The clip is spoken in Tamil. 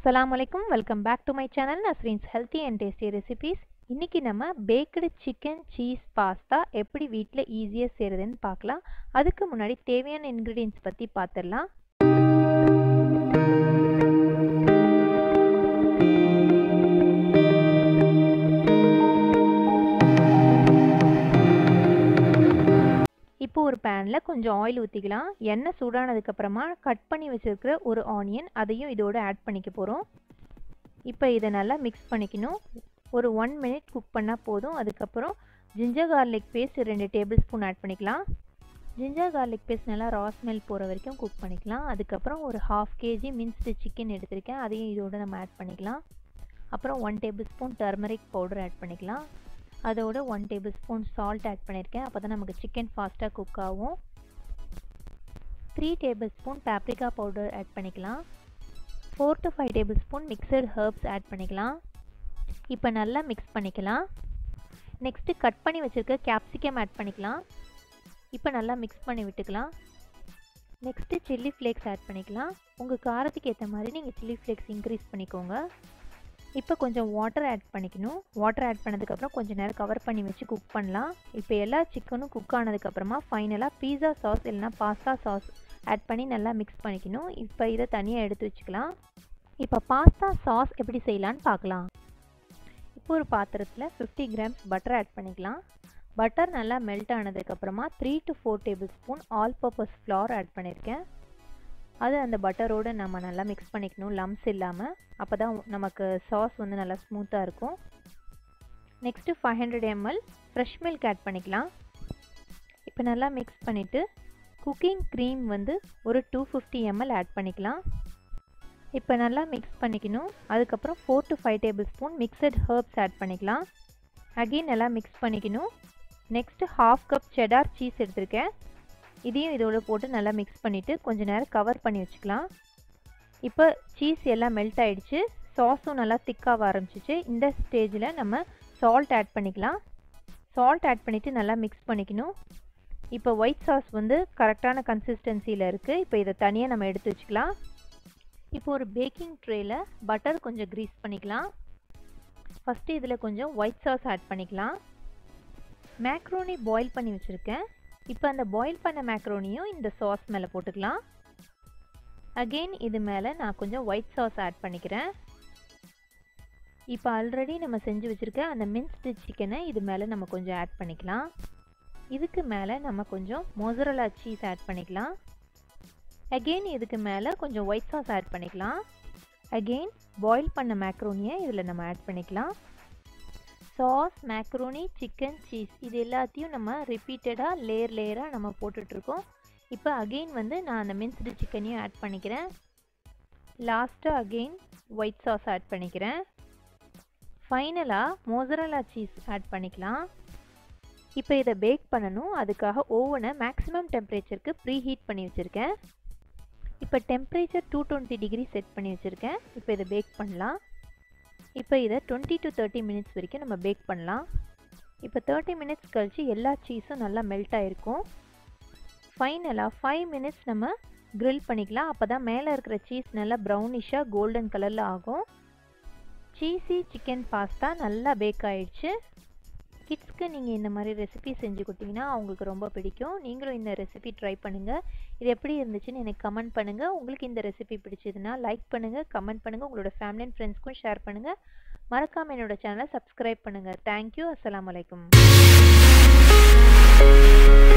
அஸ்ஸலாமு அலைக்கும் welcome back to my channel Nasreen's healthy and tasty recipes இன்றைக்கி நம்ம பேக்கடு சிக்கன் சீஸ் பாஸ்தா எப்படி வீட்டில் ஈஸியாக செய்கிறதுன்னு பார்க்கலாம் அதுக்கு முன்னாடி தேவையான இன்க்ரீடியன்ஸ் பற்றி பார்த்துடலாம் இப்போ ஒரு பேனில் கொஞ்சம் ஆயில் ஊற்றிக்கலாம் எண்ணெய் சூடானதுக்கப்புறமா கட் பண்ணி வச்சுருக்கிற ஒரு ஆனியன் அதையும் இதோடு ஆட் பண்ணிக்க போகிறோம் இப்போ இதை நல்லா மிக்ஸ் பண்ணிக்கணும் ஒரு ஒன் மினிட் குக் பண்ணால் போதும் அதுக்கப்புறம் ஜிஞ்சர் கார்லிக் பேஸ்ட் ரெண்டு டேபிள் ஸ்பூன் ஆட் பண்ணிக்கலாம் ஜிஞ்சர் கார்லிக் பேஸ்ட் நல்லா ரா ஸ்மெல் போகிற வரைக்கும் குக் பண்ணிக்கலாம் அதுக்கப்புறம் ஒரு ஹாஃப் கேஜி மின்ஸ்டு சிக்கன் எடுத்திருக்கேன் அதையும் இதோடு நம்ம ஆட் பண்ணிக்கலாம் அப்புறம் one tablespoon turmeric powder add பண்ணிக்கலாம் அதோட one tablespoon salt add பண்ணியிருக்கேன் அப்போ தான் நமக்கு சிக்கன் ஃபாஸ்ட்டாக குக் ஆகும் three tablespoon paprika powder add பண்ணிக்கலாம் four to five tablespoon mixed herbs add பண்ணிக்கலாம் இப்போ நல்லா மிக்ஸ் பண்ணிக்கலாம் நெக்ஸ்ட்டு கட் பண்ணி வச்சுருக்க கேப்சிகம் ஆட் பண்ணிக்கலாம் இப்போ நல்லா மிக்ஸ் பண்ணி விட்டுக்கலாம் நெக்ஸ்ட்டு சில்லி ஃப்ளேக்ஸ் ஆட் பண்ணிக்கலாம் உங்கள் காரத்துக்கு ஏற்ற மாதிரி நீங்கள் சில்லி ஃப்ளேக்ஸ் இன்க்ரீஸ் பண்ணிக்கோங்க இப்போ கொஞ்சம் வாட்டர் ஆட் பண்ணிக்கணும் வாட்டர் ஆட் பண்ணதுக்கப்புறம் கொஞ்சம் நேரம் கவர் பண்ணி வச்சு குக் பண்ணலாம் இப்போ எல்லா சிக்கனும் குக் ஆனதுக்கப்புறமா ஃபைனலாக பீஸா சாஸ் இல்லைனா பாஸ்தா சாஸ் ஆட் பண்ணி நல்லா மிக்ஸ் பண்ணிக்கணும் இப்போ இதை தனியாக எடுத்து வச்சுக்கலாம் இப்போ பாஸ்தா சாஸ் எப்படி செய்யலான்னு பார்க்கலாம் இப்போ ஒரு பாத்திரத்தில் ஃபிஃப்டி கிராம்ஸ் பட்டர் ஆட் பண்ணிக்கலாம் பட்டர் நல்லா மெல்ட் ஆனதுக்கப்புறமா three to four tablespoon all purpose flour add பண்ணியிருக்கேன் அது அந்த பட்டரோடு நம்ம நல்லா மிக்ஸ் பண்ணிக்கணும் லம்ஸ் இல்லாமல் அப்போ தான் நமக்கு சாஸ் வந்து நல்லா ஸ்மூத்தாக இருக்கும் next five hundred ML fresh milk add பண்ணிக்கலாம் இப்போ நல்லா மிக்ஸ் பண்ணிவிட்டு குக்கிங் க்ரீம் வந்து ஒரு டூ ஃபிஃப்டி எம்எல் ஆட் பண்ணிக்கலாம் இப்போ நல்லா மிக்ஸ் பண்ணிக்கணும் அதுக்கப்புறம் four to five tablespoon mixed herbs add பண்ணிக்கலாம் அகெயின் நல்லா மிக்ஸ் பண்ணிக்கணும் next half cup cheddar cheese எடுத்திருக்கேன் இதையும் இதோட போட்டு நல்லா மிக்ஸ் பண்ணிவிட்டு கொஞ்சம் நேரம் கவர் பண்ணி வச்சுக்கலாம் இப்போ சீஸ் எல்லாம் மெல்ட் ஆகிடுச்சு சாஸும் நல்லா திக்காக ஆரம்பிச்சிச்சு இந்த ஸ்டேஜில் நம்ம சால்ட் ஆட் பண்ணிக்கலாம் சால்ட் ஆட் பண்ணிவிட்டு நல்லா மிக்ஸ் பண்ணிக்கணும் இப்போ ஒயிட் சாஸ் வந்து கரெக்டான கன்சிஸ்டன்சியில் இருக்குது இப்போ இதை தனியாக நம்ம எடுத்து வச்சுக்கலாம் இப்போ ஒரு பேக்கிங் ட்ரேயில் பட்டர் கொஞ்சம் க்ரீஸ் பண்ணிக்கலாம் ஃபஸ்ட்டு இதில் கொஞ்சம் ஒயிட் சாஸ் ஆட் பண்ணிக்கலாம் மேக்ரோனி பாயில் பண்ணி வச்சுருக்கேன் இப்போ அந்த பாயில் பண்ண மேக்ரோனியும் இந்த சாஸ் மேலே போட்டுக்கலாம் அகெயின் இது மேலே நான் கொஞ்சம் ஒயிட் சாஸ் ஆட் பண்ணிக்கிறேன் இப்போ ஆல்ரெடி நம்ம செஞ்சு வச்சுருக்க அந்த மின்ஸ்டு சிக்கனை இது மேலே நம்ம கொஞ்சம் ஆட் பண்ணிக்கலாம் இதுக்கு மேலே நம்ம கொஞ்சம் மொசரலா சீஸ் ஆட் பண்ணிக்கலாம் அகெயின் இதுக்கு மேலே கொஞ்சம் ஒயிட் சாஸ் ஆட் பண்ணிக்கலாம் அகெயின் பாயில் பண்ண மேக்ரோனியை இதில் நம்ம ஆட் பண்ணிக்கலாம் சாஸ் மேக்ரோனி சிக்கன் சீஸ் இது எல்லாத்தையும் நம்ம ரிப்பீட்டடாக லேயர் லேயராக நம்ம போட்டுட்ருக்கோம் இப்போ அகெயின் வந்து நான் அந்த மின்ஸ்டு சிக்கனையும் ஆட் பண்ணிக்கிறேன் லாஸ்ட்டாக அகெயின் ஒயிட் சாஸ் ஆட் பண்ணிக்கிறேன் ஃபைனலாக மோசரலா சீஸ் ஆட் பண்ணிக்கலாம் இப்போ இதை பேக் பண்ணணும் அதுக்காக ஓவனை மேக்ஸிமம் டெம்பரேச்சருக்கு ப்ரீ ஹீட் பண்ணி வச்சுருக்கேன் இப்போ temperature two twenty degree set பண்ணி வச்சுருக்கேன் இப்போ இதை பேக் பண்ணலாம் இப்போ இதை டுவெண்ட்டி டு தேர்ட்டி மினிட்ஸ் வரைக்கும் நம்ம பேக் பண்ணலாம் இப்போ தேர்ட்டி மினிட்ஸ் கழித்து எல்லா சீஸும் நல்லா மெல்ட் ஆகிருக்கும் ஃபைனலாக ஃபைவ் மினிட்ஸ் நம்ம க்ரில் பண்ணிக்கலாம் அப்போ தான் மேலே இருக்கிற சீஸ் நல்லா ப்ரௌனிஷாக கோல்டன் கலரில் ஆகும் சீஸி சிக்கன் பாஸ்தா நல்லா பேக் ஆகிடுச்சு கிட்ஸ்க்கு நீங்கள் இந்த மாதிரி ரெசிபி செஞ்சு கொடுத்தீங்கன்னா அவங்களுக்கு ரொம்ப பிடிக்கும் நீங்களும் இந்த ரெசிபி ட்ரை பண்ணுங்கள் இது எப்படி இருந்துச்சுன்னு எனக்கு கமெண்ட் பண்ணுங்கள் உங்களுக்கு இந்த ரெசிபி பிடிச்சதுன்னா லைக் பண்ணுங்கள் கமெண்ட் பண்ணுங்கள் உங்களோட ஃபேமிலி அண்ட் ஃப்ரெண்ட்ஸ்க்கும் ஷேர் பண்ணுங்கள் மறக்காமல் என்னோட சேனலை சப்ஸ்கிரைப் பண்ணுங்கள் தேங்க்யூ அஸ்லாம் வலைக்கம்